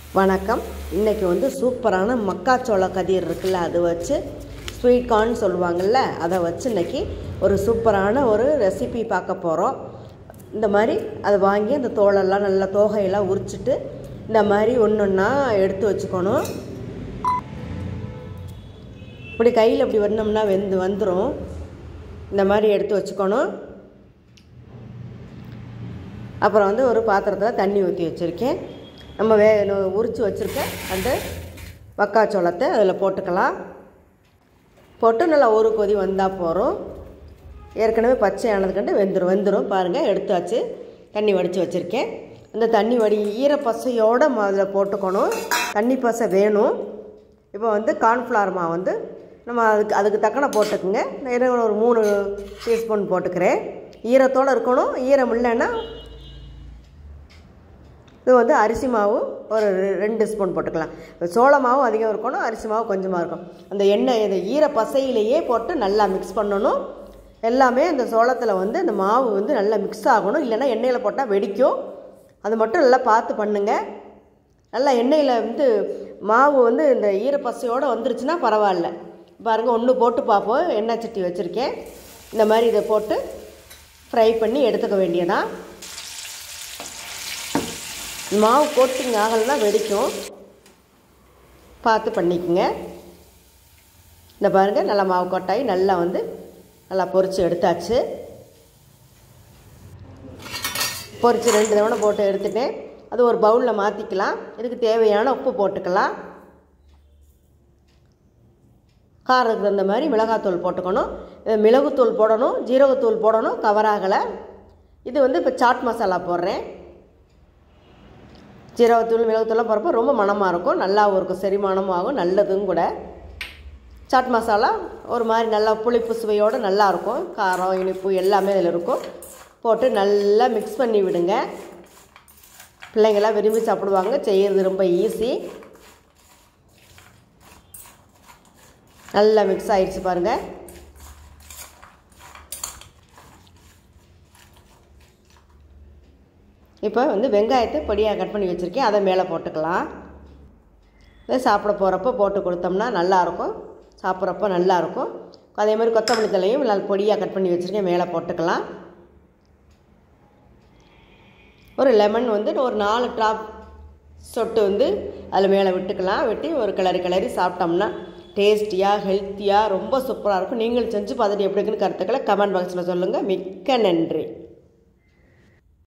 வணக்கம் இன்றைக்கி வந்து சூப்பரான மக்காச்சோள கதிர் இருக்குல்ல அது வச்சு ஸ்வீட் கார்ன் சொல்லுவாங்கள்ல அதை வச்சு இன்றைக்கி ஒரு சூப்பரான ஒரு ரெசிபி பார்க்க போகிறோம் இந்த மாதிரி அதை வாங்கி அந்த தோலெல்லாம் நல்லா தோகையெல்லாம் உரிச்சிட்டு இந்த மாதிரி ஒன்று ஒன்றா எடுத்து வச்சுக்கணும் இப்படி கையில் இப்படி வரணும்னா வெந்து வந்துடும் இந்த மாதிரி எடுத்து வச்சுக்கணும் அப்புறம் வந்து ஒரு பாத்திரத்தில் தண்ணி ஊற்றி வச்சுருக்கேன் நம்ம வே உரித்து வச்சுருக்க அந்த மக்காச்சோளத்தை அதில் போட்டுக்கலாம் போட்டு நல்லா ஒரு கொதி வந்தால் போகிறோம் ஏற்கனவே பச்சை ஆனதுக்கண்டு வெந்துடும் வெந்துடும் பாருங்கள் எடுத்தாச்சு தண்ணி வடித்து வச்சுருக்கேன் அந்த தண்ணி வடி ஈரப்பசையோடு அதில் போட்டுக்கணும் தண்ணி பசை வேணும் இப்போ வந்து கார்ன்ஃப்ளவர் மாவு வந்து நம்ம அதுக்கு அதுக்கு தக்கன போட்டுக்குங்க நான் ஒரு மூணு டீஸ்பூன் போட்டுக்கிறேன் ஈரத்தோடு இருக்கணும் ஈரம் இல்லைன்னா இது வந்து அரிசி மாவு ஒரு ரெ- ரெண்டு ஸ்பூன் போட்டுக்கலாம் சோள மாவும் அதிகம் இருக்கணும் அரிசி மாவு கொஞ்சமாக இருக்கும் அந்த எண்ணெய் இந்த ஈர பசையிலேயே போட்டு நல்லா மிக்ஸ் பண்ணணும் எல்லாமே அந்த சோளத்தில் வந்து அந்த மாவு வந்து நல்லா மிக்ஸ் ஆகணும் இல்லைன்னா எண்ணெயில் போட்டால் வெடிக்கும் அது மட்டும் நல்லா பார்த்து பண்ணுங்க நல்லா எண்ணெயில் வந்து மாவு வந்து இந்த ஈரப்பசையோடு வந்துருச்சுன்னா பரவாயில்ல பாருங்கள் ஒன்று போட்டு பார்ப்போம் எண்ணெய் சட்டி வச்சுருக்கேன் இந்த மாதிரி இதை போட்டு ஃப்ரை பண்ணி எடுத்துக்க வேண்டியதான் மாவு கோட்டிங் ஆகலைன்னா வெடிக்கும் பார்த்து பண்ணிக்கோங்க இந்த பாருங்கள் நல்லா மாவு கொட்டாயி நல்லா வந்து நல்லா பொரித்து எடுத்தாச்சு பொரித்து ரெண்டு தவணை போட்டு எடுத்துட்டேன் அது ஒரு பவுலில் மாற்றிக்கலாம் இதுக்கு தேவையான உப்பு போட்டுக்கலாம் காரத்துக்கு தகுந்த மாதிரி மிளகாத்தூள் போட்டுக்கணும் இது மிளகுத்தூள் போடணும் ஜீரகத்தூள் போடணும் கவராகலை இது வந்து இப்போ சாட் மசாலா போடுறேன் ஜீரகத்தூள் மிளகுத்தூள்லாம் போடுறப்போ ரொம்ப மணமாக இருக்கும் நல்லாவும் இருக்கும் செரிமானமும் ஆகும் நல்லதும் கூட சாட் மசாலா ஒரு மாதிரி நல்லா புளிப்பு சுவையோடு நல்லா இருக்கும் காரம் இனிப்பு எல்லாமே அதில் இருக்கும் போட்டு நல்லா மிக்ஸ் பண்ணி விடுங்க பிள்ளைங்களாம் விரும்பி சாப்பிடுவாங்க செய்கிறது ரொம்ப ஈஸி நல்லா மிக்ஸ் ஆயிடுச்சு பாருங்கள் இப்போ வந்து வெங்காயத்தை பொடியாக கட் பண்ணி வச்சுருக்கேன் அதை மேலே போட்டுக்கலாம் இதை சாப்பிட போகிறப்ப போட்டு கொடுத்தோம்னா நல்லாயிருக்கும் சாப்பிட்றப்ப நல்லாயிருக்கும் அதே மாதிரி கொத்தமல்லி தலையும் நல்லா பொடியாக கட் பண்ணி வச்சுருக்கேன் மேலே போட்டுக்கலாம் ஒரு லெமன் வந்து ஒரு நாலு ட்ராப் சொட்டு வந்து அதில் மேலே விட்டுக்கலாம் விட்டு ஒரு கிளறி கிளறி சாப்பிட்டோம்னா டேஸ்டியாக ஹெல்த்தியாக ரொம்ப சூப்பராக இருக்கும் நீங்கள் செஞ்சு பார்த்துட்டு எப்படி இருக்குன்னு கருத்துக்களை கமெண்ட் பாக்ஸில் சொல்லுங்கள் மிக்க நன்றி